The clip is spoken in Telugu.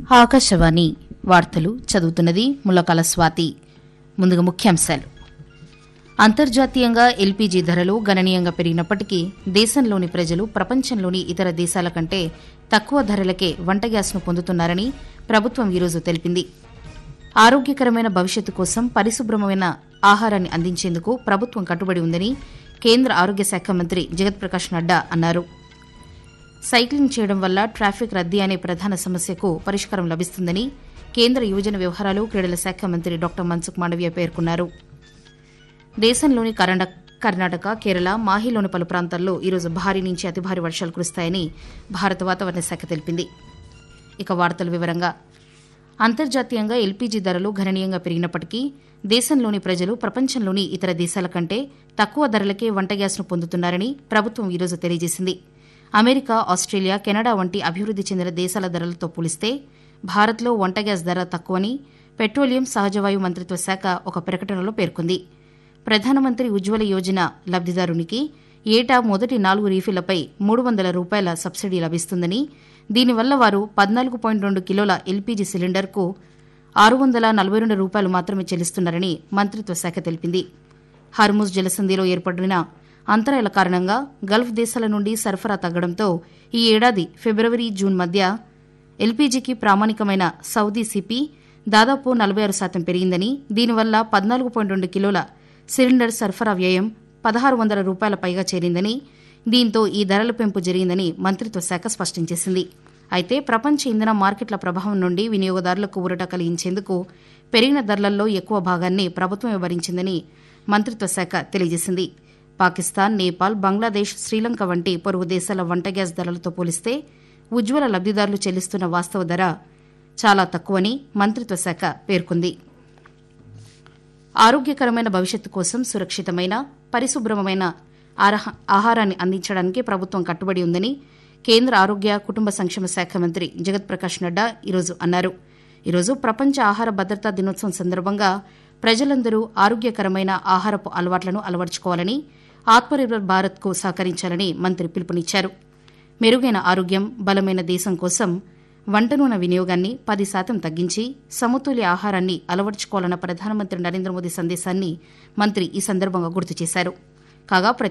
ఆకాశవాణి వార్తలు చదువుతున్నది ములకాల స్వాతి ముందుగా ముఖ్యాంశాలు అంతర్జాతీయంగా ఎల్పీజీ ధరలు గణనీయంగా పెరిగినప్పటికీ దేశంలోని ప్రజలు ప్రపంచంలోని ఇతర దేశాల కంటే తక్కువ ధరలకే వంట గ్యాస్ను పొందుతున్నారని ప్రభుత్వం ఈరోజు తెలిపింది ఆరోగ్యకరమైన భవిష్యత్తు కోసం పరిశుభ్రమైన ఆహారాన్ని అందించేందుకు ప్రభుత్వం కట్టుబడి ఉందని కేంద్ర ఆరోగ్య శాఖ మంత్రి జగత్ప్రకాష్ నడ్డా అన్నారు సైక్లింగ్ చేయడం వల్ల ట్రాఫిక్ రద్దీ అనే ప్రధాన సమస్యకు పరిష్కారం లభిస్తుందని కేంద్ర యువజన వ్యవహారాలు క్రీడల శాఖ మంత్రి డాక్టర్ మన్సుఖ్ మాండవ్య పేర్కొన్నారు దేశంలోని కర్ణా- కర్ణాటక కేరళ మాహిలోని పలు ప్రాంతాల్లో ఈరోజు భారీ నుంచి అతి భారీ వర్షాలు కురుస్తాయని భారత వాతావరణ శాఖ తెలిపింది ఇక వార్తల వివరంగా అంతర్జాతీయంగా ఎల్పీజీ ధరలు గణనీయంగా పెరిగినప్పటికీ దేశంలోని ప్రజలు ప్రపంచంలోని ఇతర దేశాల కంటే తక్కువ ధరలకే వంట గ్యాస్ను పొందుతున్నారని ప్రభుత్వం ఈరోజు తెలియజేసింది అమెరికా ఆస్ట్రేలియా కెనడా వంటి అభివృద్ది చెందిన దేశాల ధరలతో పోలిస్తే భారత్లో వంట గ్యాస్ ధర తక్కువని పెట్రోలియం సహజవాయు మంత్రిత్వ శాఖ ఒక ప్రకటనలో పేర్కొంది ప్రధానమంత్రి ఉజ్వల యోజన లబ్దిదారునికి ఏటా మొదటి నాలుగు రీఫిళ్లపై మూడు వందల రూపాయల సబ్సిడీ లభిస్తుందని దీనివల్ల వారు పద్నాలుగు పాయింట్ రెండు కిలోల ఎల్పీజీ సిలిండర్కు ఆరు వందల నలభై రెండు రూపాయలు మాత్రమే చెల్లిస్తున్నారని మంత్రిత్వ శాఖ తెలిపింది హర్ముజ్ జలసంధిలో ఏర్పడిన అంతరాయాల కారణంగా గల్ఫ్ దేశాల నుండి సరఫరా తగ్గడంతో ఈ ఏడాది ఫిబ్రవరి జూన్ మధ్య ఎల్పీజీకి ప్రామాణికమైన సౌదీ సిపి దాదాపు నలభై ఆరు శాతం పెరిగిందని దీనివల్ల పద్నాలుగు పాయింట్ రెండు కిలోల సిలిండర్ సరఫరా వ్యయం పదహారు వందల రూపాయల పైగా చేరిందని దీంతో ఈ ధరల పెంపు జరిగిందని మంత్రిత్వ శాఖ స్పష్టం చేసింది అయితే ప్రపంచ ఇంధన మార్కెట్ల ప్రభావం నుండి వినియోగదారులకు ఊరట కలిగించేందుకు పెరిగిన ధరలలో ఎక్కువ భాగాన్ని ప్రభుత్వమే భరించిందని మంత్రిత్వ శాఖ తెలియజేసింది పాకిస్తాన్ నేపాల్ బంగ్లాదేశ్ శ్రీలంక వంటి పొరుగు దేశాల వంట గ్యాస్ ధరలతో పోలిస్తే ఉజ్వల లబ్దిదారులు చెల్లిస్తున్న వాస్తవ ధర చాలా తక్కువని మంత్రిత్వ శాఖ పేర్కొంది ఆరోగ్యకరమైన భవిష్యత్తు కోసం సురక్షితమైన పరిశుభ్రమైన ఆరహ- ఆహారాన్ని అందించడానికి ప్రభుత్వం కట్టుబడి ఉందని కేంద్ర ఆరోగ్య కుటుంబ సంక్షేమ శాఖ మంత్రి జగత్ ప్రకాష్ నడ్డా ఈరోజు అన్నారు ఈరోజు ప్రపంచ ఆహార భద్రతా దినోత్సవం సందర్భంగా ప్రజలందరూ ఆరోగ్యకరమైన ఆహారపు అలవాట్లను అలవర్చుకోవాలని ఆత్మనిర్భర్ భారత్కు సహకరించాలని మంత్రి పిలుపునిచ్చారు మెరుగైన ఆరోగ్యం బలమైన దేశం కోసం వంట నూనె వినియోగాన్ని పది శాతం తగ్గించి సమతుల్య ఆహారాన్ని అలవర్చుకోవాలన్న ప్రధానమంత్రి నరేంద్ర మోదీ సందేశాన్ని మంత్రి ఈ సందర్భంగా గుర్తు చేశారు కాగా ప్రతి